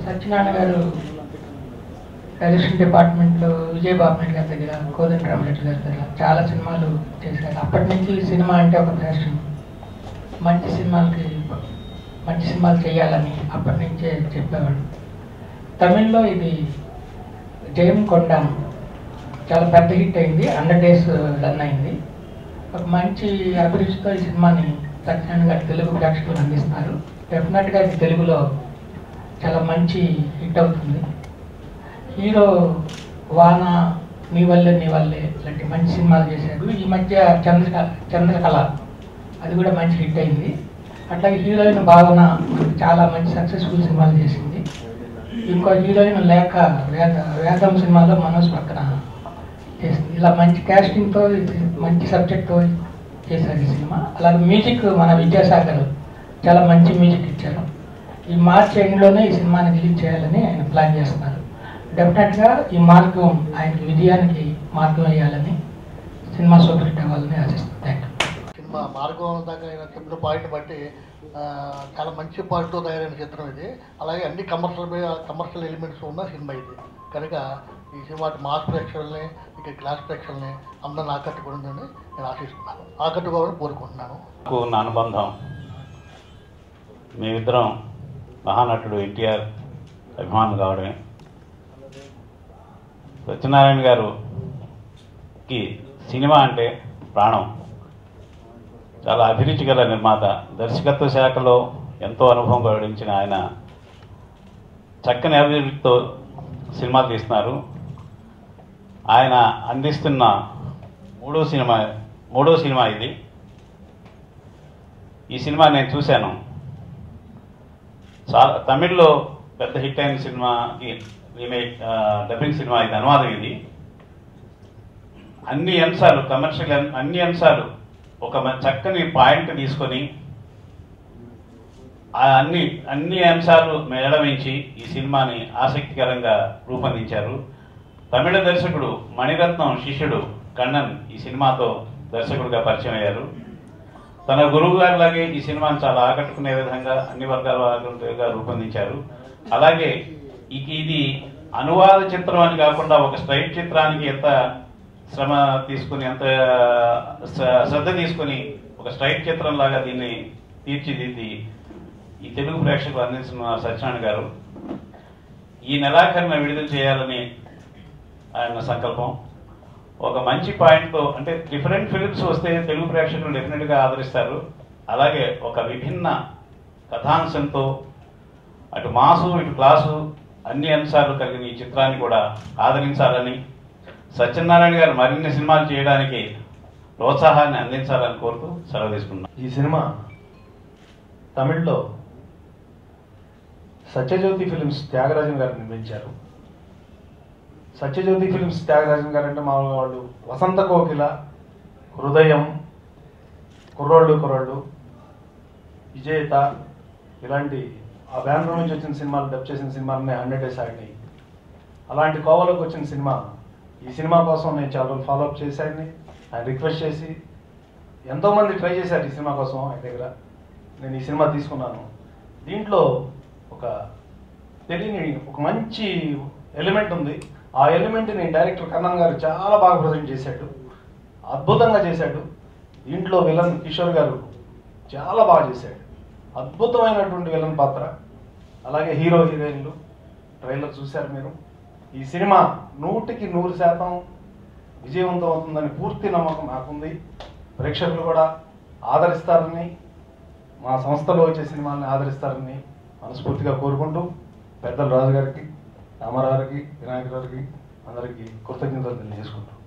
సత్యనారాయణ గారు డైరెక్షన్ డిపార్ట్మెంట్లో విజయబాబు నాయుడు గారి దగ్గర కోదండ రామరెడ్డి గారి దగ్గర చాలా సినిమాలు చేశారు అప్పటి నుంచి సినిమా అంటే ఒక ప్యాషన్ మంచి సినిమాలకి మంచి సినిమాలు చేయాలని అప్పటి నుంచే చెప్పేవాడు తమిళ్లో ఇది జయం కొండాం చాలా పెద్ద హిట్ అయింది హండ్రెడ్ డేస్ రన్ అయింది ఒక మంచి అభిరుచితో ఈ సినిమాని సత్యనారాయణ గారు తెలుగు ప్రేక్షకులు అందిస్తున్నారు డెఫినెట్గా ఇది తెలుగులో చాలా మంచి హిట్ అవుతుంది హీరో వాన నీ వల్లే నీ వల్లే ఇలాంటి మంచి సినిమాలు చేశారు ఈ మధ్య చంద్రక చంద్రకళ అది కూడా మంచి హిట్ అయింది అట్లాగే హీరోయిన్ భావన మనకి చాలా మంచి సక్సెస్ఫుల్ సినిమాలు చేసింది ఇంకో హీరోయిన్ లేక వేద వేదం సినిమాలో మనోజ్ పక్కన చేసింది ఇలా మంచి casting తో ఇది మంచి సబ్జెక్ట్తో చేశారు ఈ సినిమా అలాగే మ్యూజిక్ మన విద్యాసాగర్ చాలా మంచి మ్యూజిక్ ఇచ్చారు ఈ మార్చ్ ఎండ్లోనే ఈ సినిమాని రిలీజ్ చేయాలని ఆయన ప్లాన్ చేస్తున్నారు డెఫినెట్గా ఈ మార్గం ఆయనకి విజయానికి మార్గం వేయాలని సినిమా సూపర్ హిట్ అవ్వాలని ఆశిస్తాను థ్యాంక్ యూ సినిమా మార్గం దాకా అయిన చెప్పిన పాయింట్ బట్టి ఆ, చాలా మంచి పాయింట్తో తయారైన చిత్రం ఇది అలాగే అన్ని కమర్షియల్ కమర్షియల్ ఎలిమెంట్స్ ఉన్న సినిమా ఇది కనుక ఈ సినిమా అటు మాస్ ప్రేక్షకుల్ని ఇక క్లాస్ ప్రేక్షకుల్ని అందరిని ఆకట్టుకుంటుందని నేను ఆశిస్తున్నాను ఆకట్టుకోవాలని కోరుకుంటున్నాను నాకు ఉన్న అనుబంధం మేమిద్దరం మహానటుడు ఎన్టీఆర్ అభిమానులు కావడమే సత్యనారాయణ గారుకి సినిమా అంటే ప్రాణం చాలా అభిరుచి గల నిర్మాత దర్శకత్వ శాఖలో ఎంతో అనుభవం గడించిన ఆయన చక్కని అభిరుచితో సినిమాలు తీస్తున్నారు ఆయన అందిస్తున్న మూడో సినిమా మూడో సినిమా ఇది ఈ సినిమా నేను చూశాను చాలా తమిళ్లో పెద్ద హిట్ అయిన సినిమాకి రీమేక్ డబ్బింగ్ సినిమా ఇది అనువాదం ఇది అన్ని అంశాలు కమర్షియల్ అన్- అన్ని అంశాలు ఒక మ- చక్కని పాయింట్ తీసుకొని ఆ అన్ని అన్ని అంశాలు మేళవించి ఈ సినిమాని ఆసక్తికరంగా రూపొందించారు తమిళ దర్శకుడు మణిరత్నం శిష్యుడు కണ്ണన్ ఈ సినిమాతో దర్శకుడిగా పరిచయం అయ్యారు తన గురువు గారిలాగే ఈ సినిమాను చాలా ఆకట్టుకునే విధంగా అన్ని వర్గాల వారుగా రూపొందించారు అలాగే ఇక ఇది అనువాద చిత్రం అని కాకుండా ఒక స్ట్రైట్ చిత్రానికి ఎంత శ్రమ తీసుకుని ఎంత శ్ర- శ్రద్ధ తీసుకుని ఒక స్ట్రైట్ చిత్రం లాగా దీన్ని తీర్చిదిద్ది ఈ తెలుగు ప్రేక్షకులు అందిస్తున్న సత్యనారాయణ గారు ఈ నెలాఖరున విడుదల చేయాలని ఆయన సంకల్పం ఒక మంచి పాయింట్తో అంటే డిఫరెంట్ ఫిలిమ్స్ వస్తే తెలుగు ప్రేక్షకులు డెఫినెట్గా ఆదరిస్తారు అలాగే ఒక విభిన్న కథాంశంతో అటు మాసు ఇటు క్లాసు అన్ని అంశాలు కలిగిన ఈ చిత్రాన్ని కూడా ఆదరించాలని సత్యనారాయణ గారు మరిన్ని సినిమాలు చేయడానికి ప్రోత్సాహాన్ని అందించాలని కోరుతూ సెలవు తీసుకున్నాను ఈ సినిమా తమిళ్లో సత్యజ్యోతి ఫిలిమ్స్ త్యాగరాజన్ గారు నిర్మించారు సత్యజ్యోతి ఫిలిమ్స్ త్యాగరాజన్ గారు అంటే మామూలుగా వాళ్ళు వసంత కోకిల హృదయం కుర్రోళ్ళు కుర్రోళ్ళు విజేత ఇలాంటి ఆ బ్యానర్ నుంచి వచ్చిన సినిమాలు డబ్ చేసిన సినిమాలనే హండ్రెడ్ డేస్ ఆడినాయి అలాంటి కోవలోకి వచ్చిన సినిమా ఈ సినిమా కోసం నేను చాలా రోజులు ఫాలోఅప్ చేశాను ఆయన రిక్వెస్ట్ చేసి ఎంతోమంది ట్రై చేశారు ఈ సినిమా కోసం ఆయన దగ్గర నేను ఈ సినిమా తీసుకున్నాను దీంట్లో ఒక తెలియని ఒక మంచి ఎలిమెంట్ ఉంది ఆ ఎలిమెంట్ని డైరెక్టర్ కన్నన్ గారు చాలా బాగా ప్రజెంట్ చేశాడు అద్భుతంగా చేశాడు దీంట్లో విలన్ కిషోర్ గారు చాలా బాగా చేశాడు అద్భుతమైనటువంటి విలన్ పాత్ర అలాగే హీరో హీరోయిన్లు ట్రైలర్ చూశారు మీరు ఈ సినిమా నూటికి నూరు శాతం విజయవంతం అవుతుందని పూర్తి నమ్మకం నాకుంది ప్రేక్షకులు కూడా ఆదరిస్తారని మా సంస్థలో వచ్చే సినిమాల్ని ఆదరిస్తారని మనస్ఫూర్తిగా కోరుకుంటూ పెద్దల రాజు గారికి రామారావు గారికి వినాయక గారికి అందరికీ కృతజ్ఞతలు తెలియజేసుకుంటాం